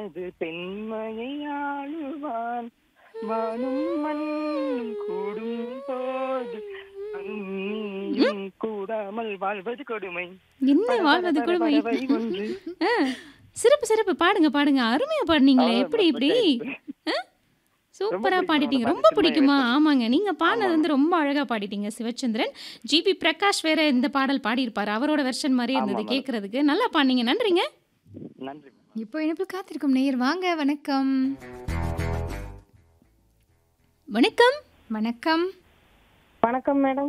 மனது பெண்மையை ஆளுவான் வானும் மண்ணும் கூடும் போது நீயும் கூடாமல் வாழ்வது கொடுமை என்ன வாழ்வது குழுமை பறவை ஒன்று ஆ, சிறப்பு சிறப்பு பாடுங்க பாடுங்க அருமையா பாடுனீங்களே அவ்வளவு எப்படி இப்படி ஆ? சூப்பரா பிடிக்கும், பாடிட்டீங்க அவரை ரொம்ப பார்த்து பிடிக்குமா சின்ன ஆமாங்க நீங்க பாடினது வந்து ரொம்ப அழகா பாடிட்டீங்க சிவச்சந்திரன் ஜிபி பிரகாஷ் வேற இந்த பாடல் பாடியிருப்பாரு அவரோட வெர்ஷன் மாதிரி இருந்தது ஆமா, madam. கேட்கறதுக்கு நல்லா பாடினீங்க நன்றிங்க நன்றி இப்போ இணைப்பில் காத்திருக்கும் நேயர் வாங்க வணக்கம் வணக்கம் வணக்கம் வணக்கம் மேடம்